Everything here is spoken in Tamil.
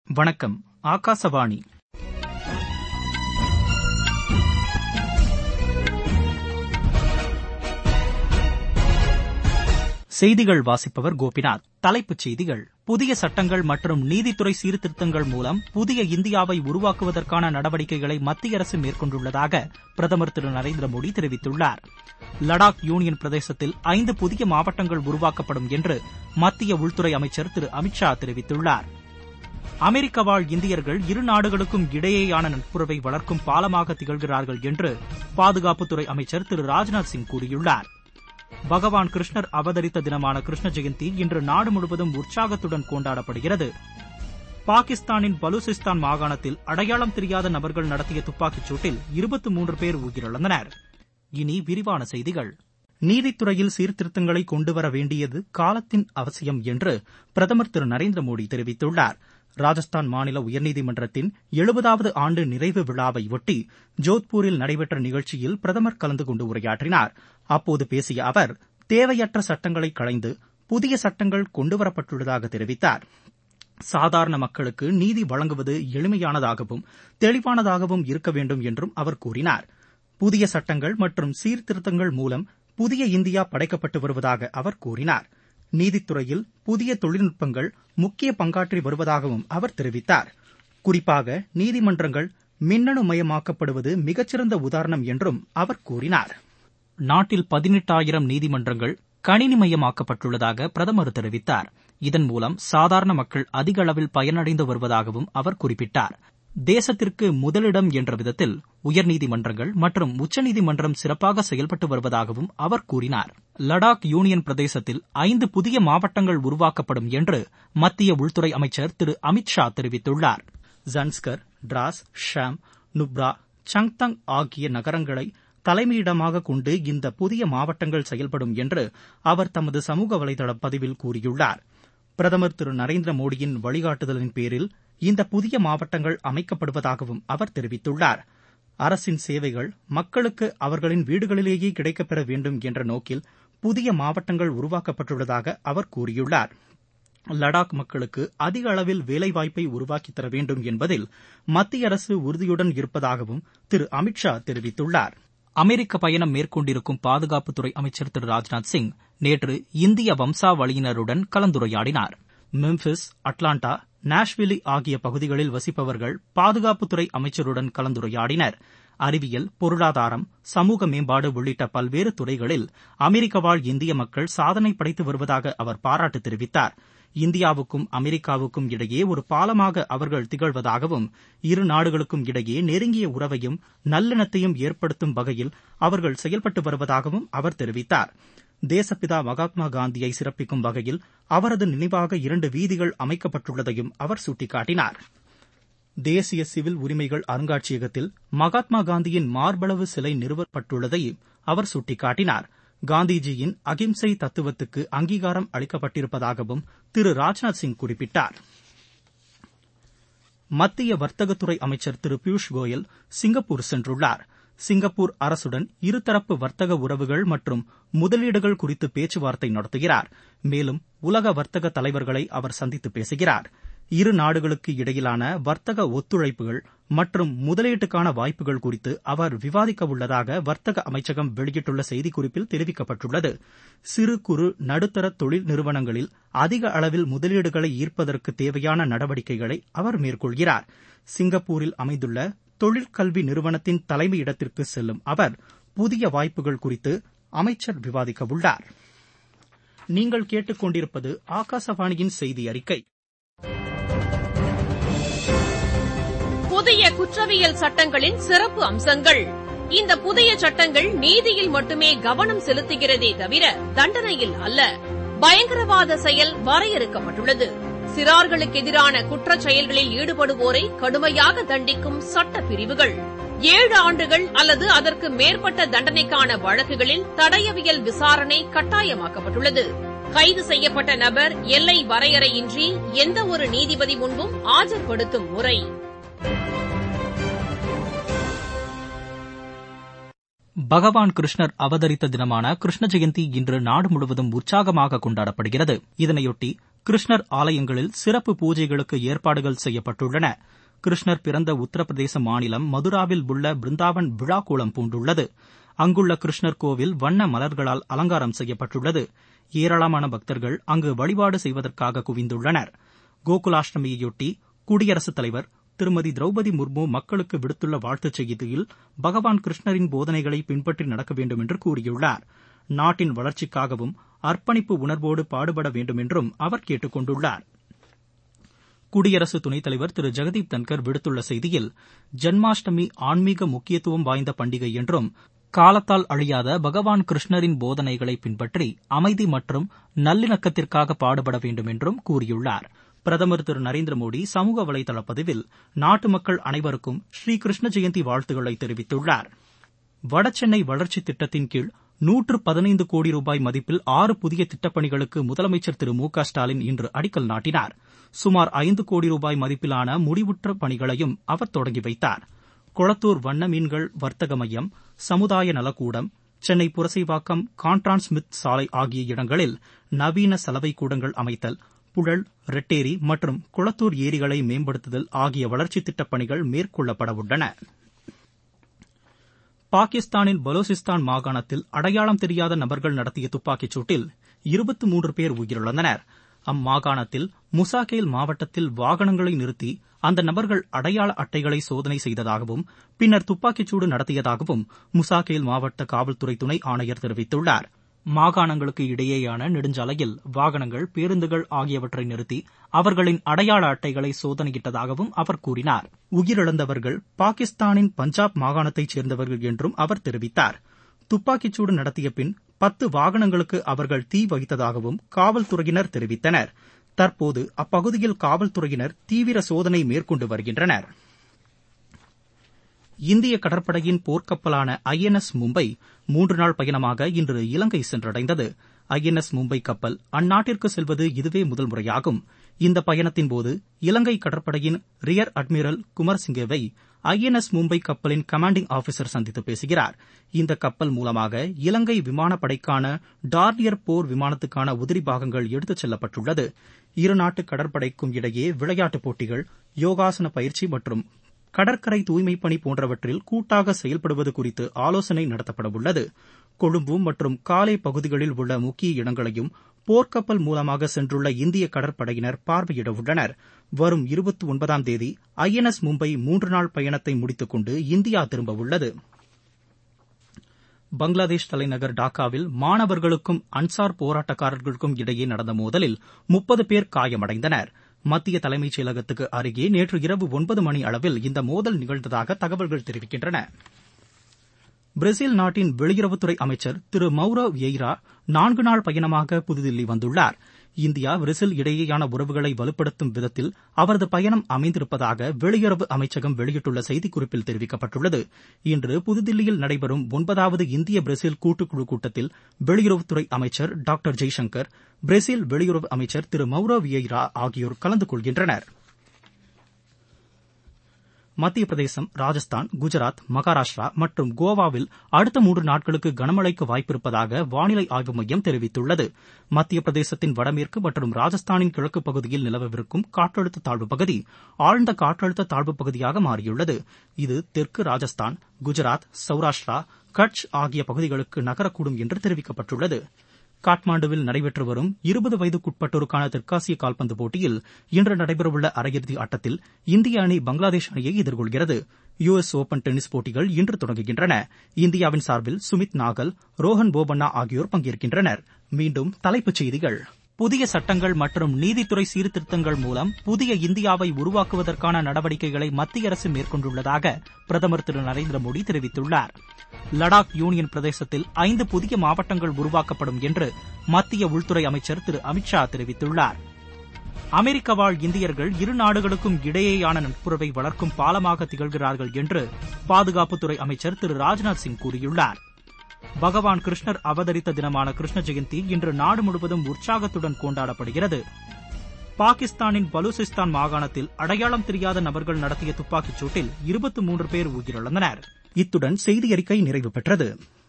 வணக்கம் ஆகாசவாணி செய்திகள் வாசிப்பவர் கோபிநாத் தலைப்புச் செய்திகள் புதிய சட்டங்கள் மற்றும் நீதித்துறை சீர்திருத்தங்கள் மூலம் புதிய இந்தியாவை உருவாக்குவதற்கான நடவடிக்கைகளை மத்திய அரசு மேற்கொண்டுள்ளதாக பிரதமர் திரு நரேந்திர மோடி தெரிவித்துள்ளார் லடாக் யூனியன் பிரதேசத்தில் ஐந்து புதிய மாவட்டங்கள் உருவாக்கப்படும் என்று மத்திய உள்துறை அமைச்சர் திரு அமித்ஷா தெரிவித்துள்ளார் அமெரிக்க வாழ் இந்தியர்கள் இரு நாடுகளுக்கும் இடையேயான நட்புறவை வளர்க்கும் பாலமாக திகழ்கிறார்கள் என்று பாதுகாப்புத்துறை அமைச்சர் திரு ராஜ்நாத் சிங் கூறியுள்ளார் பகவான் கிருஷ்ணர் அவதரித்த தினமான கிருஷ்ண ஜெயந்தி இன்று நாடு முழுவதும் உற்சாகத்துடன் கொண்டாடப்படுகிறது பாகிஸ்தானின் பலூசிஸ்தான் மாகாணத்தில் அடையாளம் தெரியாத நபர்கள் நடத்திய துப்பாக்கிச் சூட்டில் இருபத்தி மூன்று பேர் உயிரிழந்தனர் இனி விரிவான செய்திகள் நீதித்துறையில் சீர்திருத்தங்களை கொண்டுவர வேண்டியது காலத்தின் அவசியம் என்று பிரதமர் திரு நரேந்திர மோடி தெரிவித்துள்ளார் ராஜஸ்தான் மாநில உயர்நீதிமன்றத்தின் எழுபதாவது ஆண்டு நிறைவு விழாவை ஒட்டி ஜோத்பூரில் நடைபெற்ற நிகழ்ச்சியில் பிரதமர் கலந்து கொண்டு உரையாற்றினார் அப்போது பேசிய அவர் தேவையற்ற சட்டங்களை களைந்து புதிய சட்டங்கள் கொண்டுவரப்பட்டுள்ளதாக தெரிவித்தார் சாதாரண மக்களுக்கு நீதி வழங்குவது எளிமையானதாகவும் தெளிவானதாகவும் இருக்க வேண்டும் என்றும் அவர் கூறினார் புதிய சட்டங்கள் மற்றும் சீர்திருத்தங்கள் மூலம் புதிய இந்தியா படைக்கப்பட்டு வருவதாக அவர் கூறினார் நீதித்துறையில் புதிய தொழில்நுட்பங்கள் முக்கிய பங்காற்றி வருவதாகவும் அவர் தெரிவித்தார் குறிப்பாக நீதிமன்றங்கள் மின்னணு மயமாக்கப்படுவது மிகச்சிறந்த உதாரணம் என்றும் அவர் கூறினார் நாட்டில் பதினெட்டாயிரம் நீதிமன்றங்கள் கணினிமயமாக்கப்பட்டுள்ளதாக பிரதமர் தெரிவித்தார் இதன் மூலம் சாதாரண மக்கள் அதிக அளவில் பயனடைந்து வருவதாகவும் அவர் குறிப்பிட்டார் தேசத்திற்கு முதலிடம் என்ற விதத்தில் உயர்நீதிமன்றங்கள் மற்றும் உச்சநீதிமன்றம் சிறப்பாக செயல்பட்டு வருவதாகவும் அவர் கூறினார் லடாக் யூனியன் பிரதேசத்தில் ஐந்து புதிய மாவட்டங்கள் உருவாக்கப்படும் என்று மத்திய உள்துறை அமைச்சர் திரு அமித்ஷா தெரிவித்துள்ளார் ஜன்ஸ்கர் டிராஸ் ஷாம் நுப்ரா சங்தங் ஆகிய நகரங்களை தலைமையிடமாக கொண்டு இந்த புதிய மாவட்டங்கள் செயல்படும் என்று அவர் தமது சமூக வலைதள பதிவில் கூறியுள்ளார் பிரதமர் திரு நரேந்திர மோடியின் வழிகாட்டுதலின் பேரில் இந்த புதிய மாவட்டங்கள் அமைக்கப்படுவதாகவும் அவர் தெரிவித்துள்ளார் அரசின் சேவைகள் மக்களுக்கு அவர்களின் வீடுகளிலேயே கிடைக்கப்பெற வேண்டும் என்ற நோக்கில் புதிய மாவட்டங்கள் உருவாக்கப்பட்டுள்ளதாக அவர் கூறியுள்ளார் லடாக் மக்களுக்கு அதிக அளவில் வேலைவாய்ப்பை உருவாக்கித் தர வேண்டும் என்பதில் மத்திய அரசு உறுதியுடன் இருப்பதாகவும் திரு அமித்ஷா தெரிவித்துள்ளார் அமெரிக்க பயணம் மேற்கொண்டிருக்கும் பாதுகாப்புத்துறை அமைச்சர் திரு ராஜ்நாத் சிங் நேற்று இந்திய வம்சாவளியினருடன் கலந்துரையாடினார் மெம்பிஸ் அட்லாண்டா நாஷ்விலி ஆகிய பகுதிகளில் வசிப்பவர்கள் பாதுகாப்புத்துறை அமைச்சருடன் கலந்துரையாடினர் அறிவியல் பொருளாதாரம் சமூக மேம்பாடு உள்ளிட்ட பல்வேறு துறைகளில் அமெரிக்க வாழ் இந்திய மக்கள் சாதனை படைத்து வருவதாக அவர் பாராட்டு தெரிவித்தார் இந்தியாவுக்கும் அமெரிக்காவுக்கும் இடையே ஒரு பாலமாக அவர்கள் திகழ்வதாகவும் இரு நாடுகளுக்கும் இடையே நெருங்கிய உறவையும் நல்லிணத்தையும் ஏற்படுத்தும் வகையில் அவர்கள் செயல்பட்டு வருவதாகவும் அவர் தெரிவித்தார் தேசப்பிதா மகாத்மா காந்தியை சிறப்பிக்கும் வகையில் அவரது நினைவாக இரண்டு வீதிகள் அமைக்கப்பட்டுள்ளதையும் அவர் சுட்டிக்காட்டினார் தேசிய சிவில் உரிமைகள் அருங்காட்சியகத்தில் மகாத்மா காந்தியின் மார்பளவு சிலை நிறுவப்பட்டுள்ளதை அவர் சுட்டிக்காட்டினார் காந்திஜியின் அகிம்சை தத்துவத்துக்கு அங்கீகாரம் அளிக்கப்பட்டிருப்பதாகவும் திரு ராஜ்நாத் சிங் குறிப்பிட்டார் மத்திய வர்த்தகத்துறை அமைச்சர் திரு பியூஷ் கோயல் சிங்கப்பூர் சென்றுள்ளார் சிங்கப்பூர் அரசுடன் இருதரப்பு வர்த்தக உறவுகள் மற்றும் முதலீடுகள் குறித்து பேச்சுவார்த்தை நடத்துகிறார் மேலும் உலக வர்த்தக தலைவர்களை அவர் சந்தித்து பேசுகிறார் இரு நாடுகளுக்கு இடையிலான வர்த்தக ஒத்துழைப்புகள் மற்றும் முதலீட்டுக்கான வாய்ப்புகள் குறித்து அவர் விவாதிக்க உள்ளதாக வர்த்தக அமைச்சகம் வெளியிட்டுள்ள செய்திக்குறிப்பில் தெரிவிக்கப்பட்டுள்ளது சிறு குறு நடுத்தர தொழில் நிறுவனங்களில் அதிக அளவில் முதலீடுகளை ஈர்ப்பதற்கு தேவையான நடவடிக்கைகளை அவர் மேற்கொள்கிறார் சிங்கப்பூரில் அமைந்துள்ள தொழிற்கல்வி நிறுவனத்தின் தலைமையிடத்திற்கு செல்லும் அவர் புதிய வாய்ப்புகள் குறித்து அமைச்சர் விவாதிக்க உள்ளார் நீங்கள் கேட்டுக்கொண்டிருப்பது ஆகாசவாணியின் செய்தி அறிக்கை புதிய குற்றவியல் சட்டங்களின் சிறப்பு அம்சங்கள் இந்த புதிய சட்டங்கள் நீதியில் மட்டுமே கவனம் செலுத்துகிறதே தவிர தண்டனையில் அல்ல பயங்கரவாத செயல் வரையறுக்கப்பட்டுள்ளது சிறார்களுக்கு எதிரான குற்றச் செயல்களில் ஈடுபடுவோரை கடுமையாக தண்டிக்கும் சட்ட பிரிவுகள் ஏழு ஆண்டுகள் அல்லது அதற்கு மேற்பட்ட தண்டனைக்கான வழக்குகளில் தடயவியல் விசாரணை கட்டாயமாக்கப்பட்டுள்ளது கைது செய்யப்பட்ட நபர் எல்லை வரையறையின்றி எந்த ஒரு நீதிபதி முன்பும் ஆஜர்படுத்தும் முறை பகவான் கிருஷ்ணர் அவதரித்த தினமான கிருஷ்ண ஜெயந்தி இன்று நாடு முழுவதும் உற்சாகமாக கொண்டாடப்படுகிறது இதனையொட்டி கிருஷ்ணர் ஆலயங்களில் சிறப்பு பூஜைகளுக்கு ஏற்பாடுகள் செய்யப்பட்டுள்ளன கிருஷ்ணர் பிறந்த உத்தரப்பிரதேச மாநிலம் மதுராவில் உள்ள பிருந்தாவன் விழாக்கோலம் பூண்டுள்ளது அங்குள்ள கிருஷ்ணர் கோவில் வண்ண மலர்களால் அலங்காரம் செய்யப்பட்டுள்ளது ஏராளமான பக்தர்கள் அங்கு வழிபாடு செய்வதற்காக குவிந்துள்ளனர் கோகுலாஷ்டமியையொட்டி குடியரசுத் தலைவர் திருமதி திரௌபதி முர்மு மக்களுக்கு விடுத்துள்ள வாழ்த்துச் செய்தியில் பகவான் கிருஷ்ணரின் போதனைகளை பின்பற்றி நடக்க வேண்டும் என்று கூறியுள்ளார் நாட்டின் வளர்ச்சிக்காகவும் அர்ப்பணிப்பு உணர்வோடு பாடுபட வேண்டும் என்றும் அவர் கேட்டுக் கொண்டுள்ளார் குடியரசு துணைத் தலைவர் திரு ஜெகதீப் தன்கர் விடுத்துள்ள செய்தியில் ஜன்மாஷ்டமி ஆன்மீக முக்கியத்துவம் வாய்ந்த பண்டிகை என்றும் காலத்தால் அழியாத பகவான் கிருஷ்ணரின் போதனைகளை பின்பற்றி அமைதி மற்றும் நல்லிணக்கத்திற்காக பாடுபட வேண்டும் என்றும் கூறியுள்ளார் பிரதமர் திரு நரேந்திர மோடி சமூக வலைதள பதிவில் நாட்டு மக்கள் அனைவருக்கும் ஸ்ரீ கிருஷ்ண ஜெயந்தி வாழ்த்துக்களை தெரிவித்துள்ளார் வடசென்னை வளர்ச்சித் திட்டத்தின் கீழ் நூற்று பதினைந்து கோடி ரூபாய் மதிப்பில் ஆறு புதிய திட்டப்பணிகளுக்கு முதலமைச்சர் திரு மு க ஸ்டாலின் இன்று அடிக்கல் நாட்டினார் சுமார் ஐந்து கோடி ரூபாய் மதிப்பிலான முடிவுற்ற பணிகளையும் அவர் தொடங்கி வைத்தார் கொளத்தூர் வண்ண மீன்கள் வர்த்தக மையம் சமுதாய நலக்கூடம் சென்னை புரசைவாக்கம் கான்ட்ரான் ஸ்மித் சாலை ஆகிய இடங்களில் நவீன சலவை கூடங்கள் அமைத்தல் புழல் ரெட்டேரி மற்றும் குளத்தூர் ஏரிகளை மேம்படுத்துதல் ஆகிய வளர்ச்சித் திட்டப் பணிகள் மேற்கொள்ளப்பட உள்ளன பாகிஸ்தானின் பலூசிஸ்தான் மாகாணத்தில் அடையாளம் தெரியாத நபர்கள் நடத்திய துப்பாக்கிச் சூட்டில் இருபத்தி மூன்று பேர் உயிரிழந்தனர் அம்மாகாணத்தில் முசாகேல் மாவட்டத்தில் வாகனங்களை நிறுத்தி அந்த நபர்கள் அடையாள அட்டைகளை சோதனை செய்ததாகவும் பின்னர் துப்பாக்கிச்சூடு நடத்தியதாகவும் முசாகேல் மாவட்ட காவல்துறை துணை ஆணையர் தெரிவித்துள்ளார் மாகாணங்களுக்கு இடையேயான நெடுஞ்சாலையில் வாகனங்கள் பேருந்துகள் ஆகியவற்றை நிறுத்தி அவர்களின் அடையாள அட்டைகளை சோதனையிட்டதாகவும் அவர் கூறினார் உயிரிழந்தவர்கள் பாகிஸ்தானின் பஞ்சாப் மாகாணத்தைச் சேர்ந்தவர்கள் என்றும் அவர் தெரிவித்தார் துப்பாக்கிச்சூடு நடத்திய பின் பத்து வாகனங்களுக்கு அவர்கள் தீ வைத்ததாகவும் காவல்துறையினர் தெரிவித்தனர் தற்போது அப்பகுதியில் காவல்துறையினர் தீவிர சோதனை மேற்கொண்டு வருகின்றனர் இந்திய கடற்படையின் போர்க்கப்பலான ஐ என் எஸ் மும்பை மூன்று நாள் பயணமாக இன்று இலங்கை சென்றடைந்தது ஐ என் எஸ் மும்பை கப்பல் அந்நாட்டிற்கு செல்வது இதுவே முதல் முறையாகும் இந்த பயணத்தின்போது இலங்கை கடற்படையின் ரியர் அட்மிரல் குமரசிங்கேவை ஐ என் எஸ் மும்பை கப்பலின் கமாண்டிங் ஆபீசர் சந்தித்து பேசுகிறார் இந்த கப்பல் மூலமாக இலங்கை விமானப்படைக்கான டார்னியர் போர் விமானத்துக்கான உதிரி பாகங்கள் எடுத்துச் செல்லப்பட்டுள்ளது இருநாட்டு கடற்படைக்கும் இடையே விளையாட்டுப் போட்டிகள் யோகாசன பயிற்சி மற்றும் கடற்கரை தூய்மைப் பணி போன்றவற்றில் கூட்டாக செயல்படுவது குறித்து ஆலோசனை நடத்தப்படவுள்ளது கொழும்பு மற்றும் காலே பகுதிகளில் உள்ள முக்கிய இடங்களையும் போர்க்கப்பல் மூலமாக சென்றுள்ள இந்திய கடற்படையினர் பார்வையிட உள்ளனர் வரும் இருபத்தி ஒன்பதாம் தேதி ஐ என் எஸ் மும்பை மூன்று நாள் பயணத்தை முடித்துக் கொண்டு இந்தியா திரும்ப உள்ளது பங்களாதேஷ் தலைநகர் டாக்காவில் மாணவர்களுக்கும் அன்சார் போராட்டக்காரர்களுக்கும் இடையே நடந்த மோதலில் முப்பது பேர் காயமடைந்தனர் மத்திய தலைமைச் செயலகத்துக்கு அருகே நேற்று இரவு ஒன்பது மணி அளவில் இந்த மோதல் நிகழ்ந்ததாக தகவல்கள் தெரிவிக்கின்றன பிரேசில் நாட்டின் வெளியுறவுத்துறை அமைச்சர் திரு மௌரோ வியைரா நான்கு நாள் பயணமாக புதுதில்லி வந்துள்ளார் இந்தியா பிரேசில் இடையேயான உறவுகளை வலுப்படுத்தும் விதத்தில் அவரது பயணம் அமைந்திருப்பதாக வெளியுறவு அமைச்சகம் வெளியிட்டுள்ள செய்திக்குறிப்பில் தெரிவிக்கப்பட்டுள்ளது இன்று புதுதில்லியில் நடைபெறும் ஒன்பதாவது இந்திய பிரேசில் கூட்டுக்குழு கூட்டத்தில் வெளியுறவுத்துறை அமைச்சர் டாக்டர் ஜெய்சங்கர் பிரேசில் வெளியுறவு அமைச்சர் திரு மௌரோ வியைரா ஆகியோர் கலந்து கொள்கின்றனர் மத்திய பிரதேசம் ராஜஸ்தான் குஜராத் மகாராஷ்டிரா மற்றும் கோவாவில் அடுத்த மூன்று நாட்களுக்கு கனமழைக்கு வாய்ப்பிருப்பதாக வானிலை ஆய்வு மையம் தெரிவித்துள்ளது மத்திய பிரதேசத்தின் வடமேற்கு மற்றும் ராஜஸ்தானின் கிழக்கு பகுதியில் நிலவவிருக்கும் காற்றழுத்த தாழ்வுப் பகுதி ஆழ்ந்த காற்றழுத்த தாழ்வுப் பகுதியாக மாறியுள்ளது இது தெற்கு ராஜஸ்தான் குஜராத் சௌராஷ்டிரா கட்ச் ஆகிய பகுதிகளுக்கு நகரக்கூடும் என்று தெரிவிக்கப்பட்டுள்ளது காட்மாண்டுவில் நடைபெற்று வரும் இருபது வயதுக்குட்பட்டோருக்கான தெற்காசிய கால்பந்து போட்டியில் இன்று நடைபெறவுள்ள அரையிறுதி ஆட்டத்தில் இந்திய அணி பங்களாதேஷ் அணியை எதிர்கொள்கிறது யு எஸ் ஓபன் டென்னிஸ் போட்டிகள் இன்று தொடங்குகின்றன இந்தியாவின் சார்பில் சுமித் நாகல் ரோஹன் போபண்ணா ஆகியோர் பங்கேற்கின்றனர் மீண்டும் தலைப்புச் செய்திகள் புதிய சட்டங்கள் மற்றும் நீதித்துறை சீர்திருத்தங்கள் மூலம் புதிய இந்தியாவை உருவாக்குவதற்கான நடவடிக்கைகளை மத்திய அரசு மேற்கொண்டுள்ளதாக பிரதமர் திரு நரேந்திர மோடி தெரிவித்துள்ளார் லடாக் யூனியன் பிரதேசத்தில் ஐந்து புதிய மாவட்டங்கள் உருவாக்கப்படும் என்று மத்திய உள்துறை அமைச்சர் திரு அமித்ஷா தெரிவித்துள்ளார் அமெரிக்க வாழ் இந்தியர்கள் இரு நாடுகளுக்கும் இடையேயான நட்புறவை வளர்க்கும் பாலமாக திகழ்கிறார்கள் என்று பாதுகாப்புத்துறை அமைச்சர் திரு ராஜ்நாத் சிங் கூறியுள்ளார் பகவான் கிருஷ்ணர் அவதரித்த தினமான கிருஷ்ண ஜெயந்தி இன்று நாடு முழுவதும் உற்சாகத்துடன் கொண்டாடப்படுகிறது பாகிஸ்தானின் பலூசிஸ்தான் மாகாணத்தில் அடையாளம் தெரியாத நபர்கள் நடத்திய துப்பாக்கிச் சூட்டில் இருபத்தி மூன்று பேர் உயிரிழந்தனர் இத்துடன் செய்தி அறிக்கை நிறைவு பெற்றது